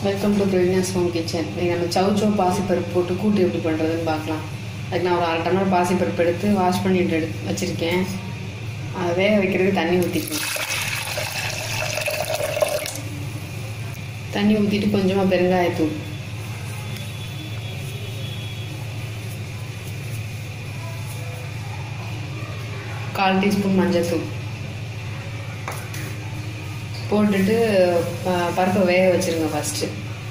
Welcome to Praveena's home kitchen நீங்கள் நம்ம சவு சவு பாசிப்பருப்பு போட்டு கூட்டு எப்படி பண்ணுறதுன்னு பார்க்கலாம் அதுக்கு நான் ஒரு அரை டம்ளர் பாசிப்பருப்பு எடுத்து வாஷ் பண்ணிட்டு எடு வச்சுருக்கேன் அதை வேக வைக்கிறதுக்கு தண்ணி ஊற்றிக்கணும் தண்ணி ஊற்றிட்டு கொஞ்சமாக பெருங்காயத்தூள் கால் டீஸ்பூன் மஞ்சள்தூள் போட்டுட்டு ப- பருப்பை வேக வச்சிருங்க ஃபஸ்ட்டு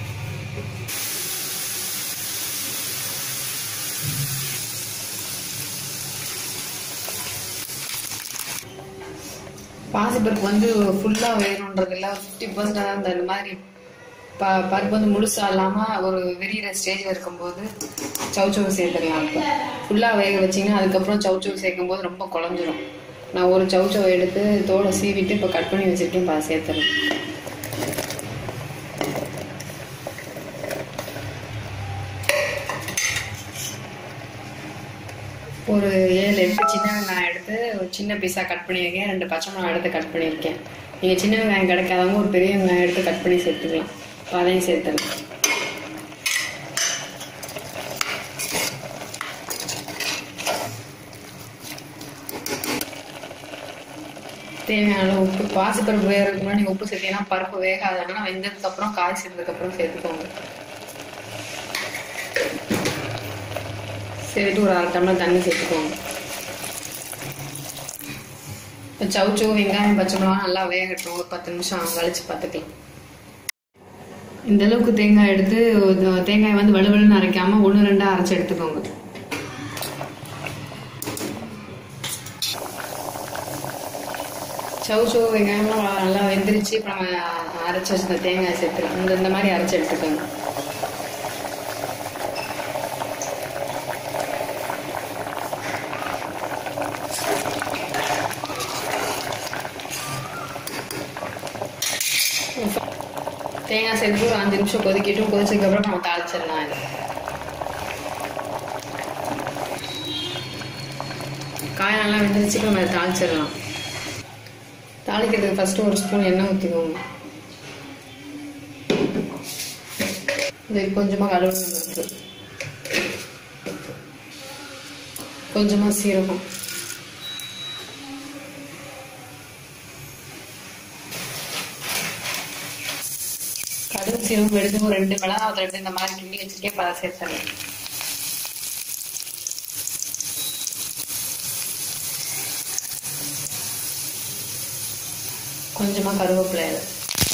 பாசிப்பருப்பு வந்து ஃபுல்லாக வேணுன்றது இல்லை ஃபிஃப்டி பர்சன்ட் தான் இந்த மாதிரி ப பருப்பு வந்து முழுசாக இல்லாமல் ஒரு விரிகிற ஸ்டேஜில் இருக்கும்போது சவுச்சவு சேர்த்துடலாம் இப்போ ஃபுல்லாக வேக வச்சிங்கன்னா அதுக்கப்புறம் சவுச்சவு சேர்க்கும்போது ரொம்ப குழஞ்சிரும் நான் ஒரு சவுச்சவை எடுத்து தோலை சீவிட்டு இப்போ கட் பண்ணி வச்சுருக்கேன் இப்போ சேர்த்துறேன் ஒரு ஏழு எட்டு சின்ன வெங்காயம் எடுத்து ஒரு சின்ன பீஸாக கட் பண்ணியிருக்கேன் ரெண்டு பச்சை மிளகாய் எடுத்து கட் பண்ணியிருக்கேன் நீங்கள் சின்ன வெங்காயம் கிடைக்காதவங்க ஒரு பெரிய வெங்காயம் எடுத்து கட் பண்ணி சேர்த்துக்கலாம் இப்போ அதையும் சேர்த்துக்கலாம் தேவையான அளவு உப்பு பாசிப்பருப்பு வேகிறதுக்கு முன்னாடி நீங்கள் உப்பு சேர்த்தீங்கன்னா பருப்பு வேகாதுன்னா வெந்ததுக்கப்புறம் காய் சேர்த்ததுக்கப்புறம் சேர்த்துக்கோங்க சேர்த்துட்டு ஒரு அரை டம்ளர் தண்ணி சேர்த்துக்கோங்க இப்போ சவுச்சோ வெங்காயம் பச்சை மிளகா நல்லா வேகட்டும் ஒரு பத்து நிமிஷம் கழிச்சு பார்த்துக்கலாம் இந்த அளவுக்கு தேங்காய் எடுத்து இது தேங்காய் வந்து வலுவலுன்னு அரைக்காம ஒன்று ரெண்டாக அரைச்சி எடுத்துக்கோங்க சவுச்சோ வெங்காயம்லாம் நல்லா வெந்துருச்சு இப்போ நம்ம அரைச்சி வச்சிருந்த தேங்காய் சேர்த்துக்கலாம் இந்த இந்த மாதிரி அரைச்சி எடுத்துக்கோங்க தேங்காய் சேர்த்து ஒரு அஞ்சு நிமிஷம் கொதிக்கட்டும் கொதிச்சதுக்கப்புறம் நம்ம தாளிச்சிடலாம் இது காய் நல்லா வெந்துருச்சு நம்ம அதை தாளிச்சிடலாம் தாளிக்கிறதுக்கு ஃபஸ்ட்டு ஒரு ஸ்பூன் எண்ணெய் ஊற்றிக்கோங்க இது கொஞ்சமாக கழுவுன பருப்பு கொஞ்சமாக சீரகம் கடுகு சீரகம் எடுத்து ஒரு ரெண்டு மிளகாய் எடுத்து இந்த மாதிரி கிண்டி வச்சுருக்கேன் பல சேர்த்துறேன் கொஞ்சமா கருவேப்பிலை இலை.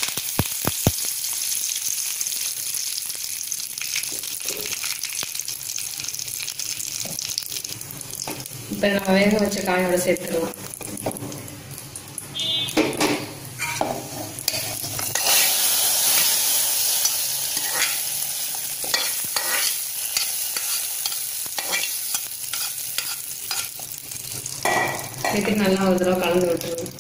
இப்ப நம்ம வேக வச்ச காயோட சேர்த்துக்கலாம் சேர்த்து நல்லா ஒரு தடவை கலந்து விட்டுருவோம்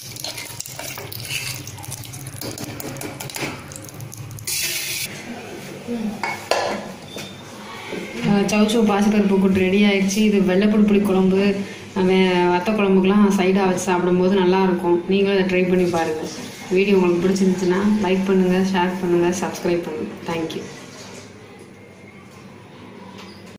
சவுச்சோ பாசிப்பருப்பு கூட்டு ரெடி ஆயிடுச்சு இது வெள்ளைப்புளி புளி குழம்பு வே- வத்த குழம்புக்கெலாம் சைடாக வச்சு சாப்பிடும்போது நல்லாயிருக்கும் நீங்களும் அதை ட்ரை பண்ணி பாருங்கள் வீடியோ உங்களுக்கு பிடிச்சிருந்துச்சுன்னா லைக் பண்ணுங்கள் ஷேர் பண்ணுங்கள் சப்ஸ்கிரைப் பண்ணுங்கள் தேங்க்யூ